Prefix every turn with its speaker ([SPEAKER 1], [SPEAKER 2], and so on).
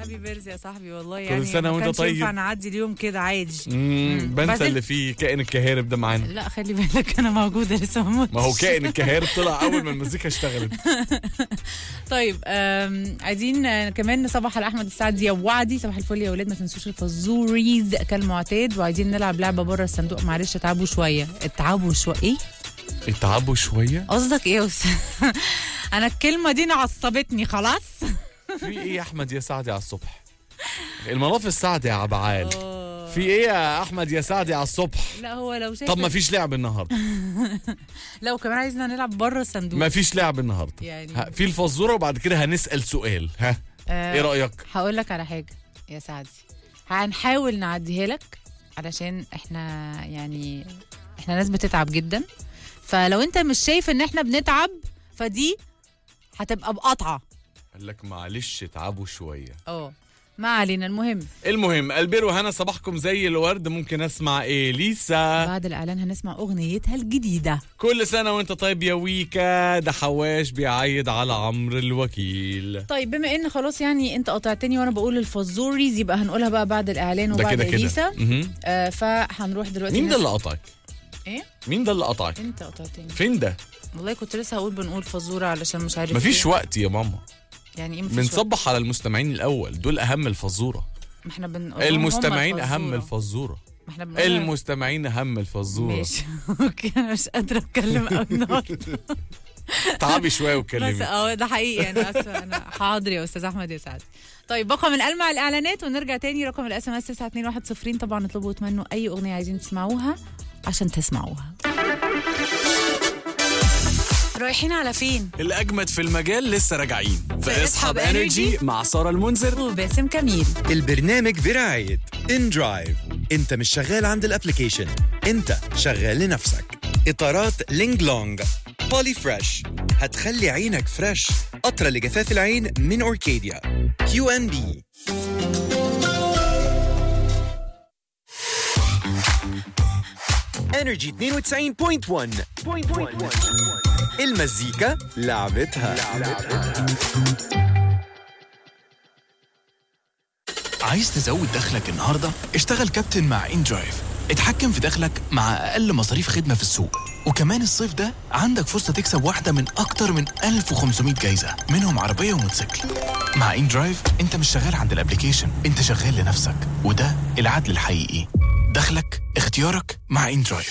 [SPEAKER 1] هابي بيرث يا صاحبي والله
[SPEAKER 2] كل
[SPEAKER 1] يعني
[SPEAKER 2] سنة
[SPEAKER 1] ما
[SPEAKER 2] وأنت
[SPEAKER 1] كانش
[SPEAKER 2] طيب.
[SPEAKER 1] ينفع نعدي اليوم كده عادي
[SPEAKER 2] مم، بنسى
[SPEAKER 1] بعدين-
[SPEAKER 2] اللي فيه كائن الكهارب ده معانا
[SPEAKER 1] لا خلي بالك انا موجوده لسه ما موتش
[SPEAKER 2] ما هو كائن الكهارب طلع اول ما المزيكا اشتغلت
[SPEAKER 1] طيب آم، عايزين آه، كمان نصبح على احمد السعدي يا وعدي صباح الفل يا ولاد ما تنسوش الفزوريز كالمعتاد وعايزين نلعب لعبه بره الصندوق معلش اتعبوا شويه اتعبوا شويه ايه
[SPEAKER 2] اتعبوا شويه
[SPEAKER 1] قصدك ايه يا استاذ انا الكلمه دي عصبتني خلاص
[SPEAKER 2] في ايه يا احمد يا سعدي على الصبح المناف السعدي يا عبعال في ايه يا احمد يا سعدي على الصبح
[SPEAKER 1] لا هو لو شايف
[SPEAKER 2] طب ما فيش لعب النهارده
[SPEAKER 1] لو كمان عايزنا نلعب بره الصندوق
[SPEAKER 2] ما فيش لعب النهارده
[SPEAKER 1] يعني-
[SPEAKER 2] ها، في الفزوره وبعد كده هنسال سؤال ها
[SPEAKER 1] آه،
[SPEAKER 2] ايه رايك
[SPEAKER 1] هقول لك على حاجه يا سعدي هنحاول نعديها لك علشان احنا يعني احنا ناس بتتعب جدا فلو انت مش شايف ان احنا بنتعب فدي هتبقى بقطعه
[SPEAKER 2] قال لك معلش اتعبوا شويه
[SPEAKER 1] اه ما علينا المهم
[SPEAKER 2] المهم البير وهنا صباحكم زي الورد ممكن اسمع ايه ليسا
[SPEAKER 1] بعد الاعلان هنسمع اغنيتها الجديده
[SPEAKER 2] كل سنه وانت طيب يا ويكا ده حواش بيعيد على عمرو الوكيل
[SPEAKER 1] طيب بما ان خلاص يعني انت قطعتني وانا بقول الفزوريز يبقى هنقولها بقى بعد الاعلان
[SPEAKER 2] ده
[SPEAKER 1] وبعد
[SPEAKER 2] كده كده
[SPEAKER 1] اليسا
[SPEAKER 2] مهم.
[SPEAKER 1] آه فهنروح دلوقتي
[SPEAKER 2] مين ده
[SPEAKER 1] نس-
[SPEAKER 2] اللي قطعك
[SPEAKER 1] ايه
[SPEAKER 2] مين ده اللي قطعك
[SPEAKER 1] انت قطعتني
[SPEAKER 2] فين ده
[SPEAKER 1] والله كنت لسه هقول بنقول فزوره علشان مش عارف
[SPEAKER 2] مفيش
[SPEAKER 1] إيه.
[SPEAKER 2] وقت يا ماما
[SPEAKER 1] يعني ايه مفيش وقت؟
[SPEAKER 2] بنصبح على المستمعين الاول دول اهم الفزوره
[SPEAKER 1] ما احنا بنقول لهم هم
[SPEAKER 2] المستمعين اهم
[SPEAKER 1] الفزورة.
[SPEAKER 2] الفزوره
[SPEAKER 1] ما احنا بنقول
[SPEAKER 2] المستمعين اهم الفزوره
[SPEAKER 1] ماشي اوكي انا مش قادره اتكلم قوي النهارده
[SPEAKER 2] تعبي شويه
[SPEAKER 1] بس
[SPEAKER 2] وكلمي
[SPEAKER 1] اه ده حقيقي انا اسفه انا حاضر يا استاذ احمد يا سعد طيب بقى من المع الاعلانات ونرجع تاني رقم الاس ام اس 921 طبعا اطلبوا وتمنوا اي اغنيه عايزين تسمعوها عشان تسمعوها رايحين على فين؟
[SPEAKER 3] الأجمد في المجال لسه راجعين
[SPEAKER 1] في
[SPEAKER 3] في
[SPEAKER 1] اسحب
[SPEAKER 3] اصحاب
[SPEAKER 1] Energy
[SPEAKER 3] انرجي مع سارة المنذر
[SPEAKER 1] وباسم كميل
[SPEAKER 4] البرنامج برعاية ان درايف انت مش شغال عند الابليكيشن انت شغال لنفسك اطارات لينج لونج بولي فريش هتخلي عينك فريش قطرة لجفاف العين من اوركيديا كيو ان بي انرجي 92.1 المزيكا لعبتها,
[SPEAKER 3] عايز تزود دخلك النهارده؟ اشتغل كابتن مع ان درايف اتحكم في دخلك مع اقل مصاريف خدمه في السوق وكمان الصيف ده عندك فرصه تكسب واحده من اكتر من 1500 جايزه منهم عربيه وموتوسيكل مع ان درايف انت مش شغال عند الابليكيشن انت شغال لنفسك وده العدل الحقيقي دخلك اختيارك مع ان درايف